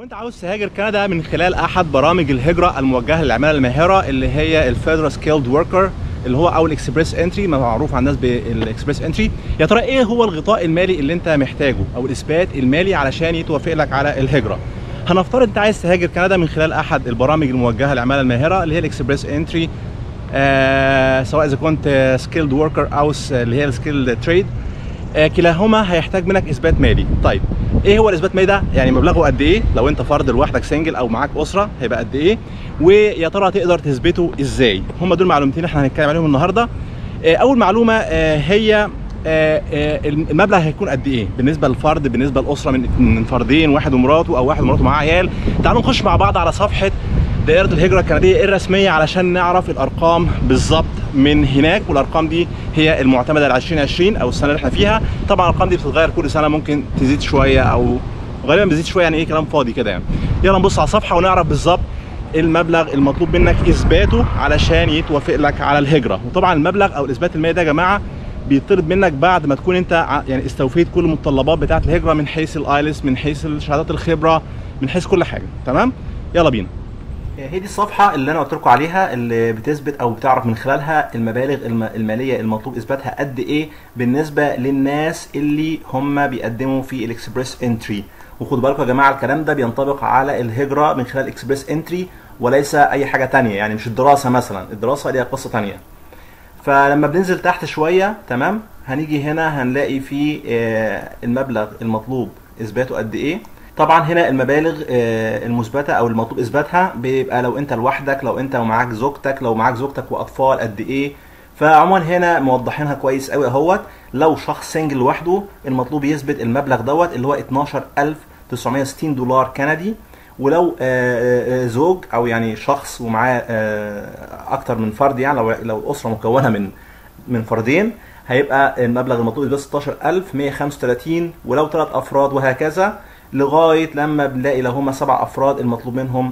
انت عاوز تهاجر كندا من خلال احد برامج الهجره الموجهه للعماله الماهره اللي هي الفيدرال سكيلد وركر اللي هو او الاكسبريس انتري ما معروف عن الناس بالاكسبريس انتري يا ترى ايه هو الغطاء المالي اللي انت محتاجه او الاثبات المالي علشان يتوافق لك على الهجره هنفترض انت عايز تهاجر كندا من خلال احد البرامج الموجهه للعماله الماهره اللي هي الاكسبريس انتري آه سواء اذا كنت سكيلد وركر او س- اللي هي السكيلد تريد آه كلاهما هيحتاج منك اثبات مالي طيب ايه هو الاثبات مالي ده يعني مبلغه قد ايه لو انت فرد لوحدك سنجل او معاك اسره هيبقى قد ايه ويا ترى تقدر تثبته ازاي هم دول معلومتين احنا هنتكلم عليهم النهارده آه اول معلومه آه هي آه، آه، المبلغ هيكون قد ايه بالنسبه للفرد بالنسبه لاسره من من فردين واحد ومراته او واحد ومراته معاه عيال تعالوا نخش مع بعض على صفحه دائره الهجره الكنديه الرسميه علشان نعرف الارقام بالظبط من هناك والارقام دي هي المعتمده ل 2020 او السنه اللي احنا فيها طبعا الارقام دي بتتغير كل سنه ممكن تزيد شويه او غالبا بتزيد شويه يعني ايه كلام فاضي كده يعني يلا نبص على الصفحه ونعرف بالظبط المبلغ المطلوب منك اثباته علشان يتوافق لك على الهجره وطبعا المبلغ او الاثبات المالي ده يا جماعه بيطلب منك بعد ما تكون انت ع- يعني استوفيت كل المتطلبات بتاعه الهجره من حيث الايلس من حيث شهادات الخبره من حيث كل حاجه تمام يلا بينا هي دي الصفحة اللي أنا قلت لكم عليها اللي بتثبت أو بتعرف من خلالها المبالغ الم- المالية المطلوب إثباتها قد إيه بالنسبة للناس اللي هم بيقدموا في الإكسبريس انتري وخدوا بالكم يا جماعة الكلام ده بينطبق على الهجرة من خلال إكسبريس انتري وليس أي حاجة تانية يعني مش الدراسة مثلا الدراسة ليها قصة تانية فلما بننزل تحت شويه تمام هنيجي هنا هنلاقي في آه، المبلغ المطلوب اثباته قد ايه طبعا هنا المبالغ آه، المثبته او المطلوب اثباتها بيبقى لو انت لوحدك لو انت ومعاك زوجتك لو معاك زوجتك واطفال قد ايه فعموما هنا موضحينها كويس قوي اهوت لو شخص سنجل لوحده المطلوب يثبت المبلغ دوت اللي هو 12960 دولار كندي ولو آه، آه، آه، زوج او يعني شخص ومعاه آه، اكتر من فرد يعني لو لو اسره مكونه من من فردين هيبقى المبلغ المطلوب ده 16135 ولو ثلاث افراد وهكذا لغايه لما بنلاقي لو هم سبع افراد المطلوب منهم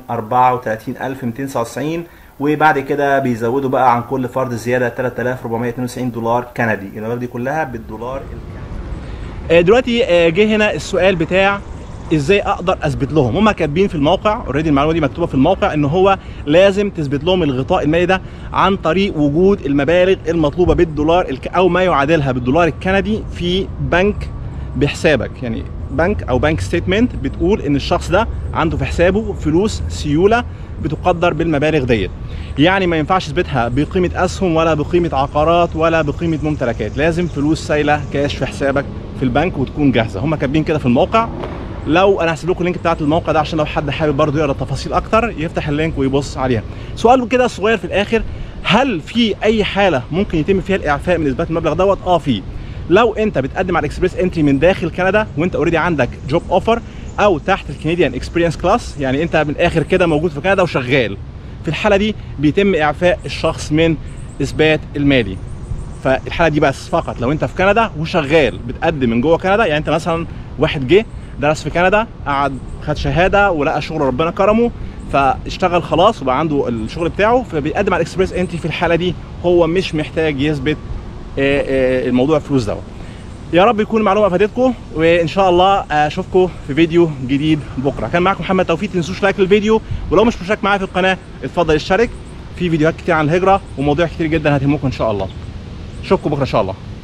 34299 وبعد كده بيزودوا بقى عن كل فرد زياده 3492 دولار كندي المبالغ دي كلها بالدولار الكندي دلوقتي آه، جه هنا السؤال بتاع ازاي اقدر اثبت لهم هم كاتبين في الموقع اوريدي المعلومه دي مكتوبه في الموقع ان هو لازم تثبت لهم الغطاء المالي ده عن طريق وجود المبالغ المطلوبه بالدولار الك... او ما يعادلها بالدولار الكندي في بنك بحسابك يعني بنك او بنك ستيتمنت بتقول ان الشخص ده عنده في حسابه فلوس سيوله بتقدر بالمبالغ ديت يعني ما ينفعش تثبتها بقيمه اسهم ولا بقيمه عقارات ولا بقيمه ممتلكات لازم فلوس سايله كاش في حسابك في البنك وتكون جاهزه هم كاتبين كده في الموقع لو انا هسيب لكم اللينك بتاعت الموقع ده عشان لو حد حابب برضه يقرا التفاصيل اكتر يفتح اللينك ويبص عليها سؤال كده صغير في الاخر هل في اي حاله ممكن يتم فيها الاعفاء من اثبات المبلغ دوت اه في لو انت بتقدم على الاكسبريس انتري من داخل كندا وانت اوريدي عندك جوب اوفر او تحت الكنديان اكسبيرينس كلاس يعني انت من الاخر كده موجود في كندا وشغال في الحاله دي بيتم اعفاء الشخص من اثبات المالي فالحاله دي بس فقط لو انت في كندا وشغال بتقدم من جوه كندا يعني انت مثلا واحد جه درس في كندا قعد خد شهاده ولقى شغل ربنا كرمه فاشتغل خلاص وبقى عنده الشغل بتاعه فبيقدم على الاكسبريس انتري في الحاله دي هو مش محتاج يثبت آه، آه، الموضوع الفلوس دوت يا رب يكون المعلومه افادتكم وان شاء الله اشوفكم في فيديو جديد بكره كان معاكم محمد توفيق تنسوش لايك للفيديو ولو مش مشترك معايا في القناه اتفضل اشترك في فيديوهات كتير عن الهجره ومواضيع كتير جدا هتهمكم ان شاء الله اشوفكم بكره ان شاء الله